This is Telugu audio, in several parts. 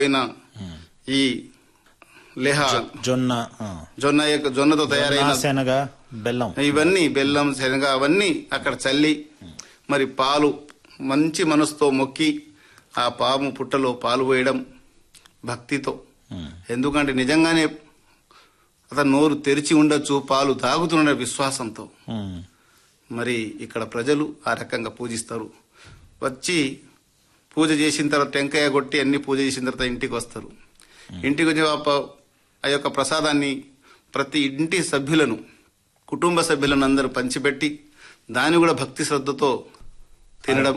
అయిన ఈ లేహ జొన్న ఆ. జొన్న యొక్క జొన్నతో తయారైన జొన్న, శనగ బెల్లం ఇవన్నీ బెల్లం శనగ అవన్నీ అక్కడ చల్లి మరి పాలు మంచి మనసుతో మొక్కి ఆ పాము పుట్టలో పాలు పోయడం భక్తితో ఎందుకంటే నిజంగానే అతను నోరు తెరిచి ఉండొచ్చు పాలు తాగుతున్న విశ్వాసంతో ఉమ్. మరి ఇక్కడ ప్రజలు ఆ రకంగా పూజిస్తారు వచ్చి పూజ చేసిన తర్వాత టెంకాయ కొట్టి అన్ని పూజ చేసిన తర్వాత ఇంటికి వస్తారు ఇంటికి వచ్చి ఆ ప- ఆ యొక్క ప్రసాదాన్ని ప్రతి ఇంటి సభ్యులను కుటుంబ సభ్యులను అందరూ పంచిపెట్టి దాన్ని కూడా భక్తి శ్రద్ధతో తినడం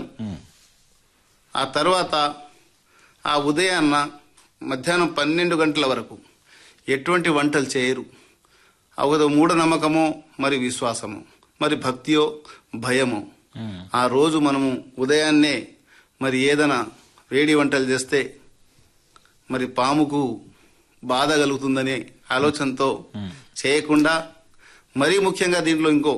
ఆ తర్వాత ఆ ఉదయాన్న మధ్యాహ్నం పన్నెండు గంటల వరకు ఎటువంటి వంటలు చేయరు అవదో మూఢనమ్మకమో మరి విశ్వాసమో మరి భక్తియో భయమో ఆ రోజు మనము ఉదయాన్నే మరి ఏదైనా వేడి వంటలు చేస్తే మరి పాముకు బాధ కలుగుతుందనే ఆలోచనతో చేయకుండా మరీ ముఖ్యంగా దీంట్లో ఇంకో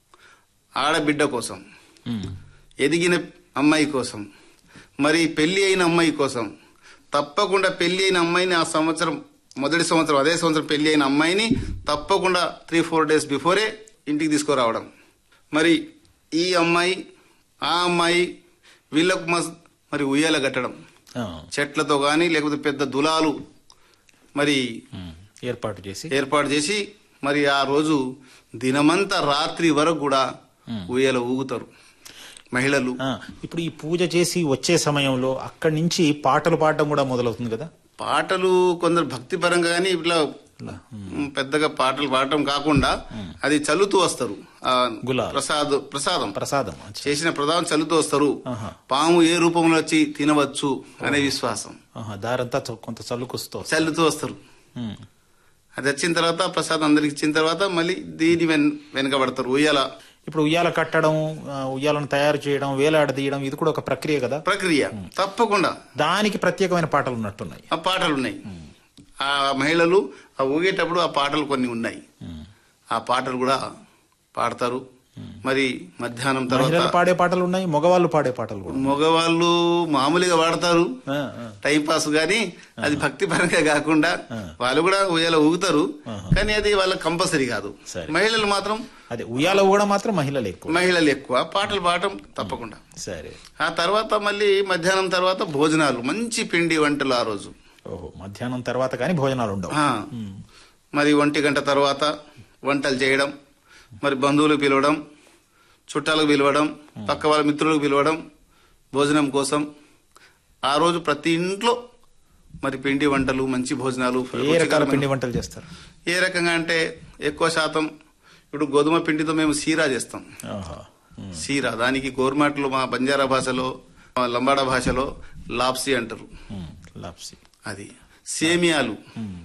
ఆడబిడ్డ కోసం ఉమ్. ఎదిగిన అమ్మాయి కోసం మరి పెళ్లి అయిన అమ్మాయి కోసం తప్పకుండా పెళ్లి అయిన అమ్మాయిని ఆ సంవత్సరం మొదటి సంవత్సరం అదే సంవత్సరం పెళ్లి అయిన అమ్మాయిని తప్పకుండా త్రీ ఫోర్ డేస్ బిఫోరే ఇంటికి తీసుకురావడం మరి ఈ అమ్మాయి ఆ అమ్మాయి వీళ్ళకు మస్- మరి ఉయ్యాల కట్టడం ఆ. చెట్లతో కానీ లేకపోతే పెద్ద దులాలు మరి ఉమ్. ఏర్పాటు చేసి ఏర్పాటు చేసి మరి ఆ రోజు దినమంతా రాత్రి వరకు కూడా ఉయ్యాల ఊగుతారు మహిళలు ఆ, ఇప్పుడు ఈ పూజ చేసి వచ్చే సమయంలో అక్కడి నుంచి పాటలు పాడడం కూడా మొదలవుతుంది కదా పాటలు కొందరు భక్తి పరంగా కానీ ఇట్లా మ్, పెద్దగా పాటలు పాడటం కాకుండా అది చల్లుతూ వస్తారు ఆ గులాల్. ప్రసాద్ ప్రసాదం ప్రసాదం అచ్చా. చేసిన ప్రసాదం చల్లుతూ వస్తారు ఆహా. పాము ఏ రూపంలో వచ్చి తినవచ్చు అనే విశ్వాసం ఆహా, దారంతా చ- కొంత చల్లుకొస్తూ వస్తుంది. చల్లుతూ వస్తారు ఉమ్. అది వచ్చిన తర్వాత ప్రసాదం అందరికి ఇచ్చిన తర్వాత మళ్ళీ దీని వెన్ వెనకబడతారు ఉయ్యాల ఇప్పుడు ఉయ్యాల కట్టడం ఆ, ఉయ్యాలను తయారు చేయడం వేలాడదీయడం ఇది కూడా ఒక ప్రక్రియ కదా ప్రక్రియ తప్పకుండా దానికి ప్రత్యేకమైన పాటలు ఉన్నట్టున్నాయి ఆ పాటలు ఉన్నాయి ఆ మహిళలు ఆ ఊగేటప్పుడు ఆ పాటలు కొన్ని ఉన్నాయి ఆ పాటలు కూడా పాడతారు మరి మధ్యాహ్నం తర్వాత మహిళలు పాడే పాటలు ఉన్నాయి మగవాళ్ళు పాడే పాటలు కూడా మగవాళ్ళు మామూలుగా వాడతారు ఆ, ఆ. టైం పాస్ గాని అది భక్తి పరంగా కాకుండా వాళ్ళు కూడా ఉయ్యాల ఊగుతారు కానీ అది వాళ్ళకి కంపల్సరీ కాదు సరే. మహిళలు మాత్రం అదే ఉయ్యాల కూడా మాత్రం మహిళలు ఎక్కువ మహిళలు ఎక్కువ పాటలు పాడటం తప్పకుండా సరే ఆ తర్వాత మళ్ళీ మధ్యాహ్నం తర్వాత భోజనాలు మంచి పిండి వంటలు ఆ రోజు ఓహో మధ్యాహ్నం తర్వాత కానీ భోజనాలు ఉండవు ఆ. మరి ఒంటి గంట తర్వాత వంటలు చేయడం మరి బంధువులు పిలవడం చుట్టాలకు పిలవడం పక్క వాళ్ళ మిత్రులకు పిలవడం భోజనం కోసం ఆ రోజు ప్రతి ఇంట్లో మరి పిండి వంటలు మంచి భోజనాలు ఏ రకాల రుచికరమైన- పిండి వంటలు చేస్తారు ఏ రకంగా అంటే ఎక్కువ శాతం ఇప్పుడు గోధుమ పిండితో మేము సీరా చేస్తాం ఆహా. ఉమ్. సీరా దానికి గోర్మాట్లో మా బంజారా భాషలో మా లంబాడా భాషలో లాప్సీ అంటారు ఉమ్. లాప్సీ అది సేమియాలు ఉమ్.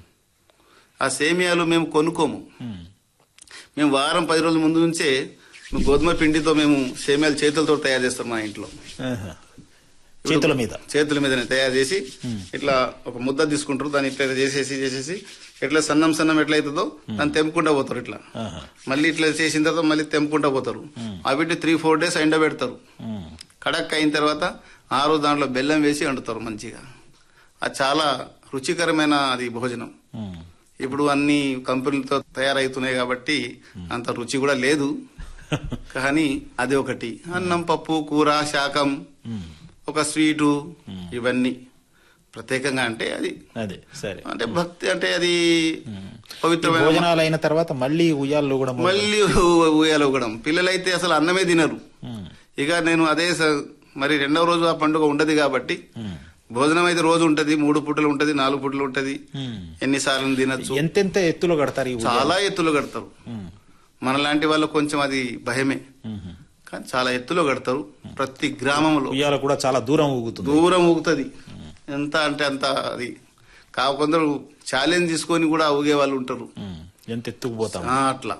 ఆ సేమియాలు మేము కొనుక్కోము ఉమ్. మేము వారం పది రోజుల ముందు నుంచే మేము గోధుమ పిండితో మేము సేమియాలు చేతులతో తయారు చేస్తాం మా ఇంట్లో ఆహా. చేతుల మీద చేతుల మీదనే తయారు చేసి ఇట్లా ఒక ముద్ద తీసుకుంటారు దాన్ని ఇట్లా చేసేసి చేసేసి ఎట్లా సన్నం సన్నం ఎట్లా అవుతుందో దాన్ని తెంపుకుంటా పోతారు ఇట్లా ఆహా. మళ్ళీ ఇట్లా చేసిన తర్వాత మళ్ళీ తెంపుకుంటా పోతారు అవిటి త్రీ ఫోర్ డేస్ ఎండబెడతారు ఉమ్. కడక్ అయిన తర్వాత ఆ రోజు దాంట్లో బెల్లం వేసి వండుతారు మంచిగా అది చాలా రుచికరమైన అది భోజనం ఉమ్. ఇప్పుడు అన్ని కంపెనీలతో తయారవుతున్నాయి కాబట్టి అంత రుచి కూడా లేదు కానీ అది ఒకటి అన్నం పప్పు కూర శాకం ఉమ్. ఒక స్వీటు ఇవన్నీ ప్రత్యేకంగా అంటే అది అదే సరే అంటే భక్తి అంటే అది పవిత్రమైన భోజనాలు అయిన తర్వాత మళ్ళీ ఉయ్యాల్లో కూడా మొదలు- మళ్ళీ ఊయాలు ఊగడం పిల్లలైతే అసలు అన్నమే తినరు ఉమ్. ఇక నేను అదే స- మరి రెండవ రోజు ఆ పండుగ ఉండదు కాబట్టి ఉమ్. భోజనం అయితే రోజు ఉంటది మూడు పూటలు ఉంటది నాలుగు పూటలు ఉంటది ఉమ్. ఎన్నిసార్లు తినచ్చు ఎంతెంత ఎత్తులో కడతారు ఈ ఉయ్యాల? చాలా ఎత్తులో కడతారు ఉమ్. మనలాంటి వాళ్ళు కొంచెం అది భయమే ఉమ్. కానీ చాలా ఎత్తులో కడతారు ప్రతి గ్రామంలో ఉయ్యాల కూడా చాలా దూరం ఊగుతుంది దూరం ఊగుతుంది ఎంత అంటే అంత అది కా కొందరు ఛాలెంజ్ తీసుకొని కూడా ఊగే వాళ్ళు ఉంటారు ఉమ్. ఎంత ఎత్తుకు పోతాం ఆ, అట్లా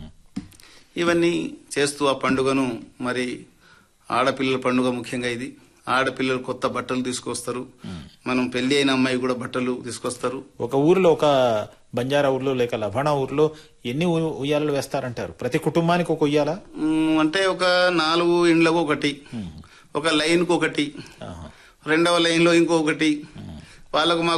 ఇవన్నీ చేస్తూ ఆ పండుగను మరి ఆడపిల్లల పండుగ ముఖ్యంగా ఇది ఆడపిల్లలు కొత్త బట్టలు తీసుకొస్తారు మనం పెళ్లి అయిన అమ్మాయి కూడా బట్టలు తీసుకొస్తారు ఒక ఊర్లో ఒక బంజారా ఊర్లో లేక లభణ ఊర్లో ఎన్ని ఉ- ఉయ్యాలలు వేస్తారంటారు ప్రతి కుటుంబానికి ఒక ఉయ్యాల మ్, అంటే ఒక నాలుగు ఇండ్లకు ఒకటి ఒక లైన్కు ఒకటి ఆహా. రెండవ లైన్లో ఇంకొకటి వాళ్ళకు మాకు